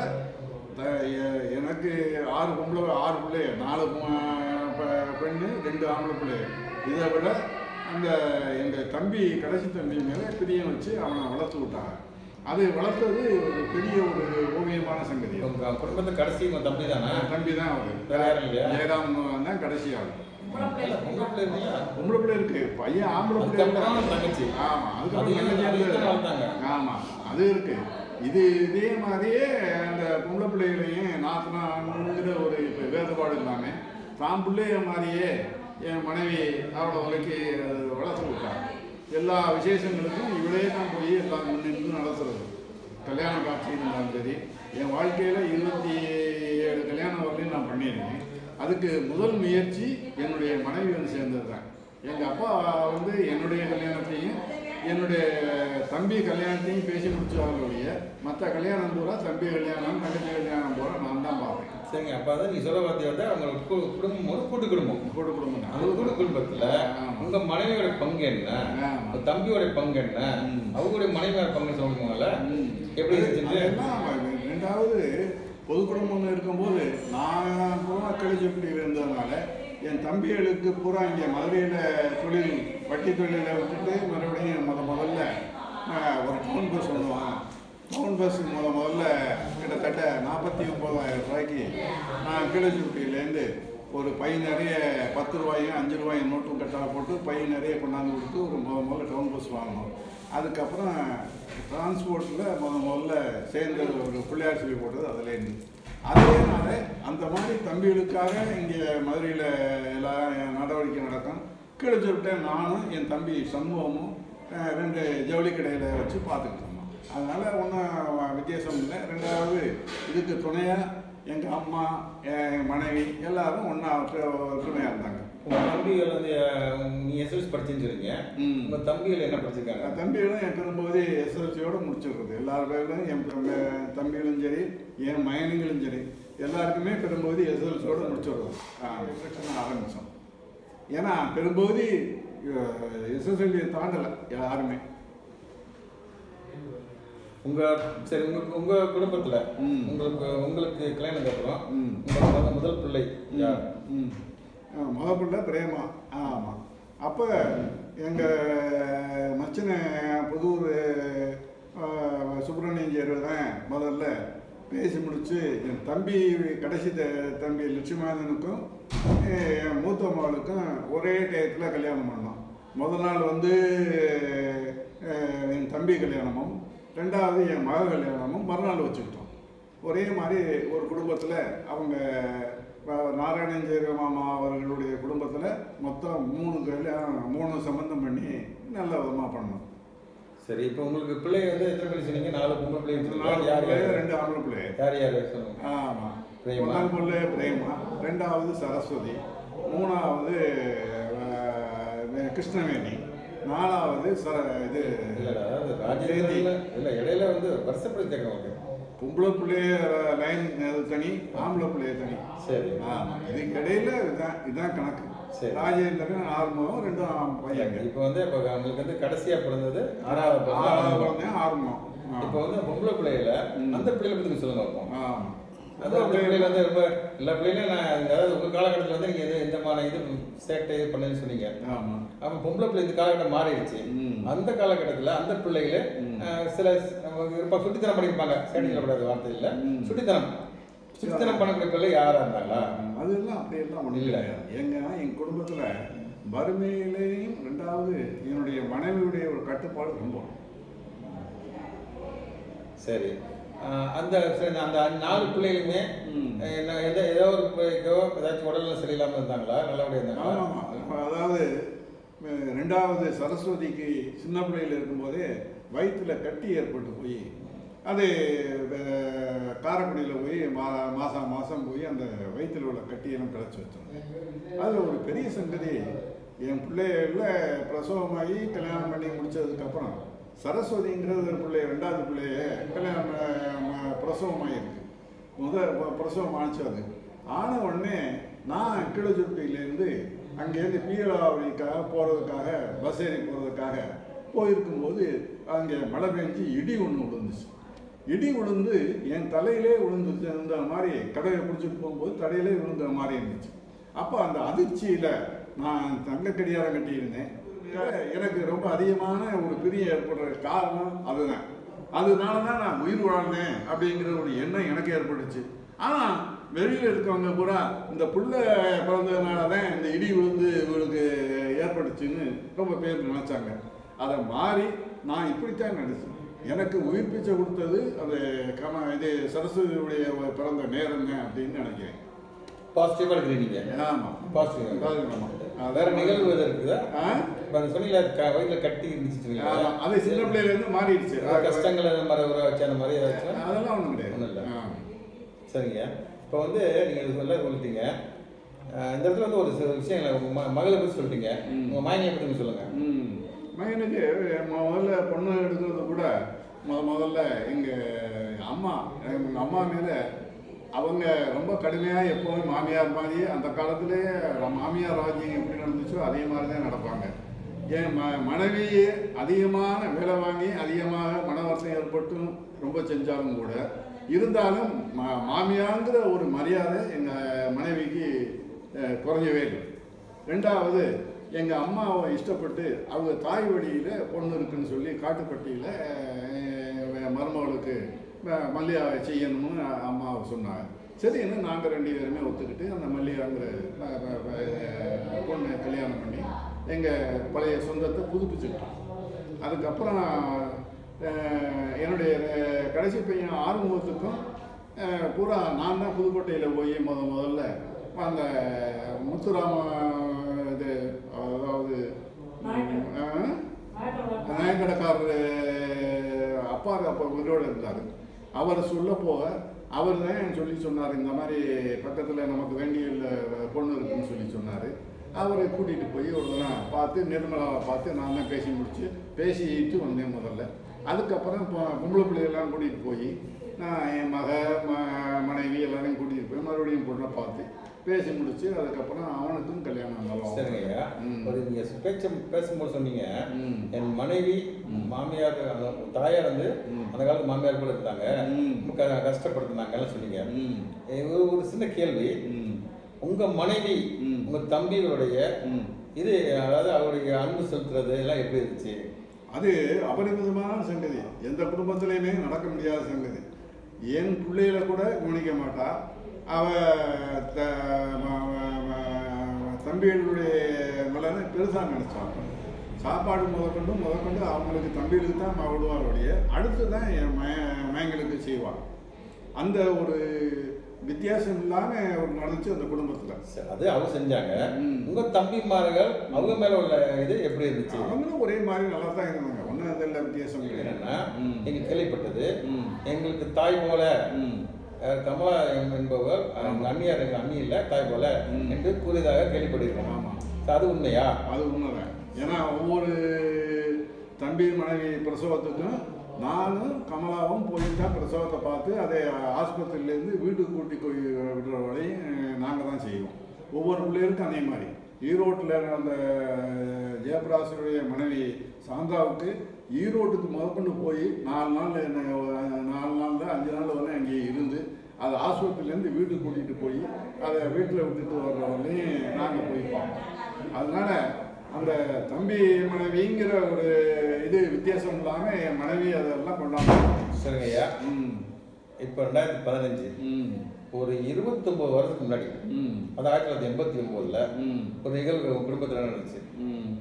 த- எ- எனக்கு ஆறு பொம்பளை ஆறு பிள்ளை நாலு பொ- பெ- பெண்ணு ரெண்டு ஆம்பளை பிள்ளை இதை விட அந்த எங்கள் தம்பி கடைசி தம்பி மேலே பிரியம் வச்சு அவனை வளர்த்து விட்டாங்க அது வளர்த்தது ஒரு பெரிய ஒரு ஓவியமான சங்கதி அது. உங்க குடும்பத்து கடைசி உங்க தம்பி தானே தம்பி தான் அவர் வேற யாரும் இல்லையா? ஜெயராம் தான் கடைசி ஆள் உங்க பிள்ளை இல்லையா? பொம்பளை பிள்ளை இருக்கு பையன் ஆம்பளை பிள்ளை அதுக்கப்புறம் இருக்கு. தங்கச்சி. ஆமா அது அதுக்கப்புறம் என்ன- தங்கச்சி அது வந்து- எத்தனை வளர்த்தாங்க? ஆமா அது இருக்கு இது இதே மாதிரியே அந்த பொம்பளை பிள்ளைகளையும் நாத்தனாங்கிற ஒரு இப்போ வேறுபாடு இல்லாமல் தான் பிள்ளைய மாதிரியே என் மனைவி அவளை உலக்கி வளர்த்து விட்டாங்க எல்லா விசேஷங்களுக்கும் இவளே தான் போய் எல்லாம் முன்னின்று நடத்துறது கல்யாண காட்சி இருந்தாலும் சரி என் வாழ்க்கையில் இருபத்தி ஏழு கல்யாணம் வரலையும் நான் பண்ணியிருக்கேன் அதுக்கு முதல் முயற்சி என்னுடைய மனைவி வந்து சேர்ந்தது தான் எங்கள் அப்பா வந்து என்னுடைய கல்யாணத்தையும் என்னுடைய தம்பி கல்யாணத்தையும் பேசி முடிச்சாங்களுடைய மற்ற கல்யாணம் பூரா தம்பி கல்யாணம் தங்கச்சி கல்யாணம் பூரா நான் தான் பார்ப்பேன் சரிங்க அப்ப அதான் நீங்க சொல்ல வார்த்தை வந்து அவங்க கு- குடும்பம் ஒரு கூட்டு குடும்பம் கூட குடும்பம் தான். அந்த கூட்டு குடும்பத்துல ஆமா. உங்க மனைவியோட பங்கு என்ன ஆமா. உங்க தம்பியோட பங்கு என்ன ம். அவங்களுடைய மனைவியோட பங்கு சொல்லுவாங்கல்ல ம். எப்படி அது- இருந்துச்சு அதெல்லாம் ரெண்டாவது பொது குடும்பம்னு இருக்கும்போது நான் பூரா கழிச்சப்படி இருந்ததுனால என் தம்பிகளுக்கு பூரா இங்கே மதுரையில் தொழில் வட்டி தொழிலை விட்டுட்டு மறுபடியும் முத முதல்ல ஆஹ், ஒரு டவுன் பஸ் பண்ணுவான் டவுன் பஸ் முத முதல்ல கிட்டத்தட்ட நாற்பத்தி ஒம்பதாயிரம் ரூபாய்க்கு நான் கிழச்சிப்பட்டியிலேருந்து ஒரு பை நிறைய பத்து ரூபாயும் அஞ்சு ரூபாயும் நோட்டும் கட்டா போட்டு பை நிறைய கொண்டாந்து கொடுத்து ஒரு முத முதல்ல டவுன் பஸ் வாங்கினோம் அதுக்கப்புறம் டிரான்ஸ்போர்ட்டில் முத முதல்ல சேர்ந்தது ஒரு பிள்ளையார் சொல்லி போட்டது அதுலேருந்து அதேனால அந்த மாதிரி தம்பிகளுக்காக இங்கே மதுரையில் எல்லா நடவடிக்கை நடக்கும் கிழிச்சுவிட்ட நானும் என் தம்பி சண்முகமும் அஹ், ரெண்டு ஜவுளி கடையில் வச்சு பார்த்துக்கிட்டு இருந்தோம் அதனால் ஒன்றும் வித்தியாசம் இல்லை ரெண்டாவது இதுக்கு துணையாக எங்கள் அம்மா என் மனைவி எல்லாரும் ஒன்றா துணையாக இருந்தாங்க உங்க தம்பிகள் வந்து அஹ், நீ எஸ்எல்சி படிச்சுன்னு சொல்றீங்க ம். உங்க தம்பிகள் என்ன படிச்சிருக்காங்க என் தம்பிகளும் என் பெரும்போது எஸ்எல்சியோட முடிச்சிடுறது எல்லார் பேரும் என் பெ- தம்பிகளும் சரி என் மயனுங்களும் சரி எல்லாருக்குமே பெரும்போது எஸ்எல்சியோட முடிச்சிடுறது பிரச்சனை ஆரம்பித்தோம் ஏன்னா பெரும்போது எஸ்எஸ்எல்சியை தாண்டலை யாருமே உங்க சரி உங்க உங்க குடும்பத்துல ம். உங்களுக்கு உங்களுக்கு கல்யாணத்துக்கு அப்புறம் ம். உங்களுக்கு வந்த முதல் பிள்ளை யார் ம் முத பிள்ளை பிரேமா ஆமாம் அப்போ எங்கள் மச்சின புதூர் சுப்பிரமணியஞ்சேரி தான் முதல்ல பேசி முடிச்சு என் தம்பி கடைசி த- தம்பி லட்சுமணனுக்கும் அஹ், என் மூத்த மகளுக்கும் ஒரே டயத்தில் கல்யாணம் பண்ணோம் முதல் நாள் வந்து அஹ், என் தம்பி கல்யாணமும் ரெண்டாவது என் மக கல்யாணமும் மறுநாள் வச்சுக்கிட்டோம் ஒரே மாதிரி ஒரு குடும்பத்தில் அவங்க வ- நாராயணஞ்சேரி மாமா அவர்களுடைய குடும்பத்தில் மொத்தம் மூணு கல்யாணம் மூணு சம்பந்தம் பண்ணி நல்ல விதமாக பண்ணோம் சரி இப்போ உங்களுக்கு பிள்ளை வந்து எத்தனை பிள்ளை சொன்னீங்க நாலு பொம்பளை பிள்ளை நாலு சொன்னீங்க. யார் பிள்ளை யார் ரெண்டு ஆம்பளை பிள்ளை யார் யார் சொல்லுங்க ஆமாம் பிரேமா. ஒன்றாம் பிள்ளை பிரேமா ரெண்டாவது சரஸ்வதி மூணாவது அஹ், கிருஷ்ணவேணி நாலாவது சர இது இல்லடா அது ஜெயந்தி. ராஜேந்திரன்ல இல்ல இடையில வந்து வருஷப்படி கேட்கறாங்க பொம்பளை பிள்ளைய லைன் அது தனி ஆம்பளை பிள்ளைய தனி சரி ஆமா இதுக்கு இடையில இதுதான் இதுதான் கணக்கு சரி. ராஜேந்திரன் ஆறுமுகம் ரெண்டும் ஆம் பையங்க இப்போ வந்து இப்போ உங்களுக்கு வந்து கடைசியா பிறந்தது ஆறாவது பிறந்த ஆறாவது ஆரம்பம். குழந்தை ஆறுமுகம் ஆ. இப்போ வந்து பொம்பளை பிள்ளையில ம். அந்த பிள்ளைகளை பத்தி கொஞ்சம் சொல்லுங்க பார்ப்போம் ஆமா. அது அந்த பிள்ளைல வந்து ரொம்ப எல்லா பிள்ளைகளும் நான் அதாவது உங்க காலகட்டத்தில் வந்து நீங்க எது எந்த மாதிரி இது சேட்டை இது பண்ணுன்னு சொன்னீங்க ஆமா அப்ப பொம்பளை பிள்ளை இந்த காலகட்டம் மாறிடுச்சு ம். அந்த காலகட்டத்துல அந்த பிள்ளைகள ம். அஹ், சில நம்ம இருப்ப சுட்டித்தனம் பண்ணியிருப்பாங்க சேட்டை சொல்லக்கூடாது வார்த்தை இல்ல ம். சுட்டித்தனம் சுட்டித்தனம் பண்ணக்கூடிய பிள்ளை யாரா இருந்தாங்களா அதெல்லாம் அப்படியெல்லாம் ஒன்றும் இல்ல. கிடையாது ஏங்க என் குடும்பத்துல வறுமையிலேயும் ரெண்டாவது என்னுடைய மனைவியுடைய ஒரு கட்டுப்பாடு ரொம்ப சரி அஹ், அந்த சரி, அந்த நாலு பிள்ளைகளுமே ம். அஹ், என்ன எந்த ஏதோ ஒரு பிள்ளைக்கோ ஏதாச்சும் உடல்நலம் சரியில்லாம இருந்தாங்களா நல்லபடியா இருந்தாங்களா ஆமாம் ஆமாம் அதாவது அஹ், ரெண்டாவது சரஸ்வதிக்கு சின்ன பிள்ளையில இருக்கும்போதே வயிற்றுல கட்டி ஏற்பட்டு போய் அது அஹ், காரைக்குடியில் போய் மா மாதம் மாதம் போய் அந்த வயிற்றில் உள்ள கட்டியெல்லாம் கிளச்சி வச்சோம் அதில் ஒரு பெரிய சங்கதி என் பிள்ளைகள பிரசவமாகி கல்யாணம் பண்ணி முடிச்சதுக்கப்புறம் சரஸ்வதிங்கிறது ஒரு பிள்ளை ரெண்டாவது பிள்ளைய கல்யாணம் அஹ், பிரசவமாயிருக்கு முத ப- பிரசவம் ஆச்சு அது ஆன உடனே நான் கீழச்சுருட்டியிலேருந்து அங்கேருந்து பீராவளிக்காக போகிறதுக்காக பஸ் ஏறி போகிறதுக்காக போயிருக்கும்போது அங்கே மழை பெஞ்சு இடி ஒன்று விழுந்துச்சு இடி விழுந்து என் தலையிலே விழுந்துச்சு அந்த மாதிரி கடையை பிடிச்சிட்டு போகும்போது தலையிலே விழுந்த மாதிரி இருந்துச்சு அப்போ அந்த அதிர்ச்சியில் நான் தங்க கடியாரம் கட்டியிருந்தேன் எனக்கு ரொம்ப அதிகமான ஒரு பிரியம் ஏற்படுற காரணம் அதுதான் அதனால தான் நான் உயிர் வாழ்ந்தேன் அப்படிங்கிற ஒரு எண்ணம் எனக்கு ஏற்பட்டுச்சு ஆனால் வெளியில் இருக்கவங்க பூரா இந்த புள்ள பிறந்ததுனால தான் இந்த இடி விழுந்து இவளுக்கு ஏற்பட்டுச்சுன்னு ரொம்ப பேர் நினைச்சாங்க அதை மாறி நான் இப்படித்தான் நினைச்சேன் எனக்கு உயிர் பிச்சை கொடுத்தது அது கம இது சரஸ்வதியுடைய பிறந்த நேரம் தான் அப்படின்னு நினைக்கிறேன் பாசிட்டிவா இருக்கிறீங்க ஆமாம் பாசிட்டிவ் ஆமாம் வேற நிகழ்வு எது இருக்குதா ஆ இப்ப அந்த சொன்னீங்களா க- வயித்துல கட்டி இருந்துச்சு சொன்னீங்களா? ஆமா, அது சின்ன பிள்ளையிலேருந்து மாறிடுச்சு ஏதாவது கஷ்டங்கள் அந்த மாதிரி ஒரு வச்சு அந்த மாதிரி ஏதாச்சும் அதெல்லாம் ஒன்றும் கிடையாது ஒண்ணும் இல்ல. ஆ. சரிங்க இப்போ வந்து நீங்க இது சொல்ல சொல்லிட்டீங்க அஹ் இந்த இடத்துல வந்து ஒரு சில விஷயங்களை உங்க ம- மகளை பத்தி சொல்லிட்டீங்க ம். உங்க மாயனியை பத்தி கொஞ்சம் சொல்லுங்க ம். மகனுக்கு முதல்ல பொண்ணு எடுக்கிறது கூட முத முதல்ல எங்கள் அம்மா எங்கள் அம்மா மேலே அவங்க ரொம்ப கடுமையாக எப்போவுமே மாமியார் மாதிரி அந்த காலத்திலே மாமியார் ராஜ்யம் எப்படி நடந்துச்சோ அதே மாதிரி தான் நடப்பாங்க என் ம மனைவி அதிகமான வேலை வாங்கி அதிகமாக மன வருத்தம் ஏற்பட்டும் ரொம்ப செஞ்சாலும் கூட இருந்தாலும் மா மாமியாங்கிற ஒரு மரியாதை எங்கள் மனைவிக்கு அஹ், குறைஞ்சவே இல்லை ரெண்டாவது எங்கள் அம்மாவை இஷ்டப்பட்டு அவங்க தாய் வழியில் பொண்ணு இருக்குன்னு சொல்லி காட்டுப்பட்டியில் மருமகளுக்கு ம- மல்லிகா செய்யணும்னு அம்மாவை சொன்னாங்க சரின்னு நாங்கள் ரெண்டு பேருமே ஒத்துக்கிட்டு அந்த மல்லிகாங்கிற அஹ், அஹ், அஹ், பொண்ணை கல்யாணம் பண்ணி எங்கள் பழைய சொந்தத்தை புதுப்பிச்சுக்கிட்டோம் அதுக்கப்புறம் அஹ், என்னுடைய அஹ், கடைசி பையன் ஆறுமுகத்துக்கும் அஹ், பூரா நான் தான் புதுக்கோட்டையில் போய் முத முதல்ல அந்த முத்துராம இது அதாவது அஹ், நாயக்கடைக்காரர் அப்பா அப்போ உயிரோடு இருந்தார் அவர் சொல்ல போக அவர் தான் சொல்லி சொன்னார் இந்த மாதிரி பக்கத்தில் நமக்கு வேண்டிய பொண்ணு இருக்குன்னு சொல்லி சொன்னார் அவரை கூட்டிகிட்டு போய் ஒரு தடவை பார்த்து நிர்மலாவை பார்த்து நான் தான் பேசி முடிச்சு பேசிட்டு வந்தேன் முதல்ல அதுக்கப்புறம் இப்போ பொம்பளை பிள்ளைகள்லாம் கூட்டிகிட்டு போய் நான் என் மக ம மனைவி எல்லாரையும் கூட்டிகிட்டு போய் மறுபடியும் பொண்ணை பார்த்து பேசி முடிச்சு அதுக்கப்புறம் அவனுக்கும் கல்யாணம் நல்லா சரிங்க ஐயா. ம். ஒரு நீங்க பேச்ச பேசும்போது சொன்னீங்க ம். என் மனைவி மாமியார் அந்த தாயார் வந்து ம். அந்த காலத்து மாமியார் கூட இருந்தாங்க ம். ரொம்ப க- கஷ்டப்படுத்தினாங்கன்னு சொன்னீங்க ம். ஏ, ஒரு ஒரு சின்ன கேள்வி ம். உங்க மனைவி ம். உங்க தம்பிகளுடைய ம். இது அதாவது அவருடைய அன்பு செலுத்துறது எல்லாம் எப்படி இருந்துச்சு அது அபரிமிதமான சங்கதி எந்த குடும்பத்திலையுமே நடக்க முடியாத சங்கதி என் பிள்ளைகளை கூட கவனிக்க மாட்டா அவ த ம- ம- ம- தம்பிகளுடைய நலனை பெருசாக நினச்சாங்க சாப்பாடு முதற்கொண்டு முதற்கொண்டு அவங்களுக்கு தம்பிகளுக்கு தான் விடுவார் ஒழிய அடுத்து தான் என் மய மயங்களுக்கு செய்வாங்க அந்த ஒரு வித்தியாசம் இல்லாமல் ஒரு நடந்துச்சு அந்த குடும்பத்தில் சரி, அது அவங்க செஞ்சாங்க ம். உங்க தம்பிமார்கள் அவங்க மேல உள்ள இது எப்படி இருந்துச்சு அவங்களும் ஒரே மாதிரி நல்லா தான் இருந்தாங்க ஒன்றும் அதில் வித்தியாசம் கிடையாது என்னன்னா ம். நீங்க கேள்விப்பட்டது ம். எங்களுக்கு தாய் போல ம். அஹ், கமலா என்- என்பவர் அவங்க அண்ணியார் எங்க அண்ணி இல்ல தாய் போல ம். என்று கூறியதாக கேள்விப்பட்டிருக்கோம் ஆமா. So, அது உண்மையா அது உண்மைதான் ஏன்னா ஒவ்வொரு தம்பி மனைவி பிரசவத்துக்கும் நானும் கமலாவும் போய் தான் பிரசவத்தை பார்த்து அதை ஆஸ்பத்திரியிலேருந்து வீட்டுக்கு கூட்டி போய் விடுற வரையும் நாங்கள் தான் செய்வோம் ஒவ்வொரு பிள்ளைகளுக்கும் அதே மாதிரி ஈரோட்டில் அந்த ஜெயபிராசனுடைய மனைவி சாந்தாவுக்கு ஈரோட்டுக்கு முதற்கொண்டு போய் நாலு நாள் என்ன நாலு நாளில் அஞ்சு நாள் வரை அங்கேயே இருந்து அதை ஆஸ்பத்திரியிலேருந்து வீட்டுக்கு கூட்டிகிட்டு போய் அதை வீட்டில் விட்டுட்டு வர்ற வரையும் நாங்கள் போய் பார்ப்போம் அதனால அந்த தம்பி மனைவிங்கிற ஒரு இது வித்தியாசம் இல்லாமல் என் மனைவி அதெல்லாம் கொண்டாடுறோம் சரிங்க ஐயா ம் இப்போ ரெண்டாயிரத்தி பதினஞ்சு ம் ஒரு இருபத்தொன்பது வருஷத்துக்கு முன்னாடி ம் அது ஆயிரத்தி தொள்ளாயிரத்தி எண்பத்தி ஒன்பதுல ம் ஒரு நிகழ்வு உங்க குடும்பத்தில் நடந்துச்சு ம்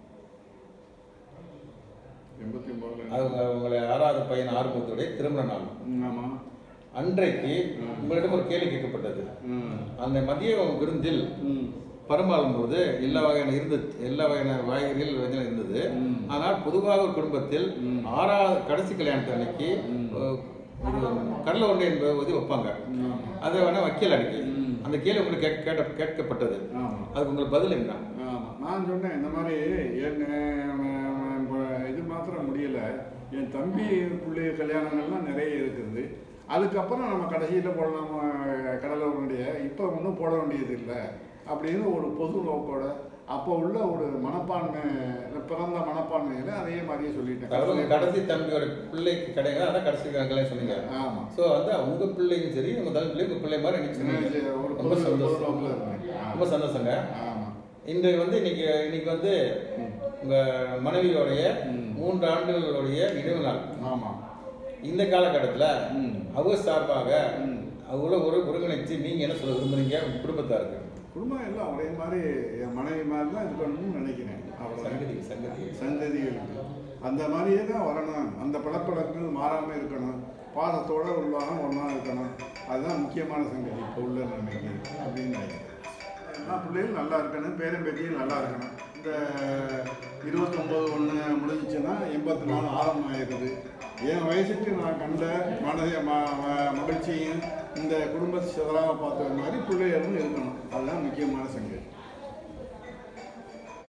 எண்பத்தி ஒம்பதுல அவங்க உங்களை ஆறாவது பையன் ஆறுமுகத்துடைய திருமண நாள் ஆமாம் அன்றைக்கு உங்களிடம் ஒரு கேள்வி கேட்கப்பட்டது ம் அந்த மதிய விருந்தில் ம் பருமாறும் போது எல்லா வகையான இருந்தது எல்லா வகையான காய்கறிகள் வெஞ்சனம் இருந்தது ம். ஆனால் பொதுவாக ஒரு குடும்பத்தில் ம். ஆறாவது கடைசி கல்யாணத்து அன்னைக்கு ம். அஹ், ஒரு கடலை உருண்டை என்பது வந்து வைப்பாங்க ஆமாம் அதை வேணா வைக்கல அன்னைக்கு ம். அந்த கேள்வி உங்களுக்கு கேட்க கேட்ட கேட்கப்பட்டது ஆமாம் அதுக்கு உங்களுக்கு பதில் என்ன ஆமாம் நான் சொன்னேன் இந்த மாதிரி என் அஹ், இப்ப இது மாத்திரம் முடியல என் தம்பி பிள்ளை கல்யாணங்கள்லாம் நிறைய இருக்குது அதுக்கப்புறம் நம்ம கடைசியில் போடலாம் அஹ், கடலை உருண்டைய இப்போ ஒன்றும் போட வேண்டியது இல்லை அப்படின்னு ஒரு பொது நோக்கோட அப்போ உள்ள ஒரு மனப்பான்மை பிறந்த மனப்பான்மையில் அதே மாதிரியே அதாவது உங்க சொல்லிட்டேன் கடைசி தம்பியோட பிள்ளைக்கு கிடையாது அதான் கடைசி கல்யாணம் சொன்னீங்க ஆமாம் ஸோ வந்து உங்க பிள்ளையும் சரி உங்க தம்பி பிள்ளை உங்க பிள்ளை மாதிரி எனக்கு சொன்னீங்க ஒரு ரொம்ப பொது பொது சந்தோஷம் நோக்கில் இருந்தேன் ரொம்ப சந்தோஷங்க ஆமாம் இன்றைக்கு வந்து இன்னைக்கு இன்னைக்கு வந்து உங்க மனைவியோடைய ம். மூன்று ஆண்டுகளுடைய நினைவு நாள் ஆமாம் இந்த காலகட்டத்தில் ம். அவங்க சார்பாக ம். அவங்கள ஒரு ஒருங்கிணைச்சு நீங்க என்ன சொல்ல விரும்புறீங்க உங்க குடும்பத்தாருக்கு குடும்பம் எல்லாம் ஒரே மாதிரி என் மனைவி மாதிரி தான் இது பண்ணணும்னு நினைக்கிறேன் அவ்வளோ சங்கதி சங்கதி சந்ததிகளுக்கு அந்த மாதிரியே தான் வரணும் அந்த பழப்பழக்கங்கள் மாறாமல் இருக்கணும் பாதத்தோட உள்ளாலும் ஒன்றா இருக்கணும் அதுதான் முக்கியமான சங்கதி இப்போ உள்ள நிலைமைக்கு அப்படின்னு நினைக்கிறேன் எல்லா பிள்ளைகளும் நல்லா இருக்கணும் பேரன் பேத்தியும் நல்லா இருக்கணும் இந்த இருபத்தொம்போது ஒன்று முடிஞ்சிச்சுன்னா எண்பத்தி நாலு ஆரம்பம் ஆயிடுது என் வயசுக்கு நான் கண்ட மனத ம ம- மகிழ்ச்சியும் இந்த குடும்பத்தை சிதறாக பார்த்த மாதிரி பிள்ளைகளும் இருக்கணும் அதுதான் முக்கியமான சங்கதி